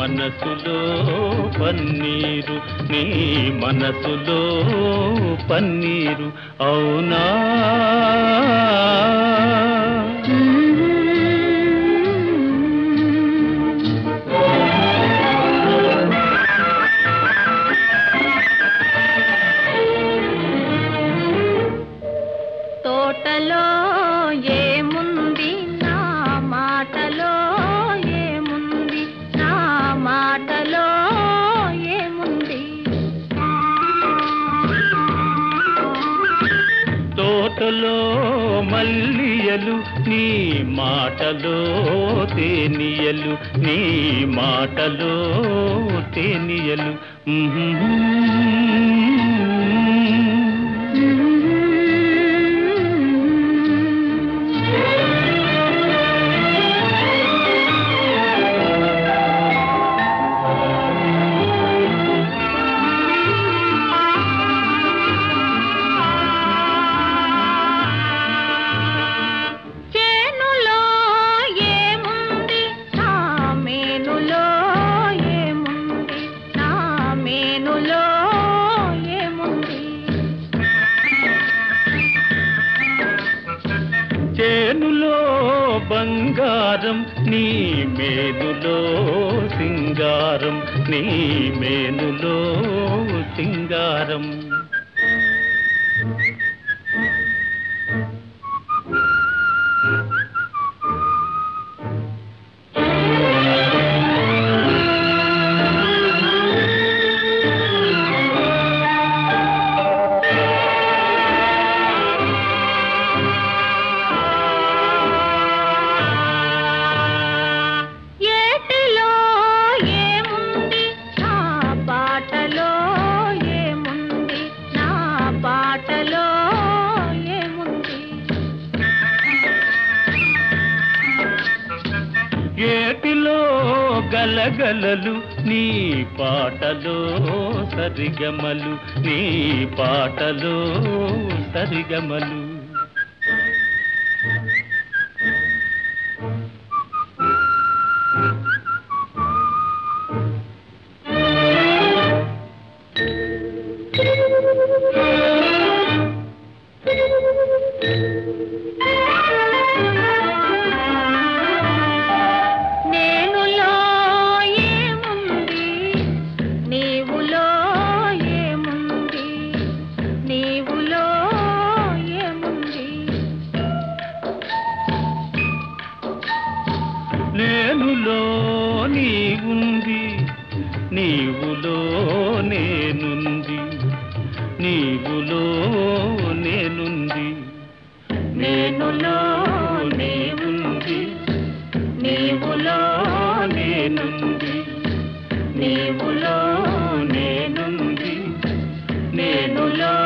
మనసులో పన్నీరు నీ మనసులో పన్నీరు అవునా తోటలో ఏముంది నా మాటలో ఏముంది నా మాటలో ఏముంది తోటలో మల్లియలు నీ మాటలో తేనియలు నీ మాటలో తేనియలు చేనులో ఏముంది నా మేనులో ఏముంది నా మేనులో ఏముంది చేనులో బంగారం నీ మేనులో సింగారం నీ మేనులో సింగారం ఏటిలో ఏముంది నా పాటలో ఏముంది నా పాటలో ఏముంది ఏటిలో గలగలలు నీ పాటలో సరిగమలు నీ పాటలో సరిగమలు నేనులో ఏముంది నీవులో ఏముంది నీవులో ఏముంది నేనులో నీవుంది నీవులో నేనుంది నీవులో నేనుంది నేనులో నీవుంది నీవులో నేనుంది నీవులో నేనుంది నేనులో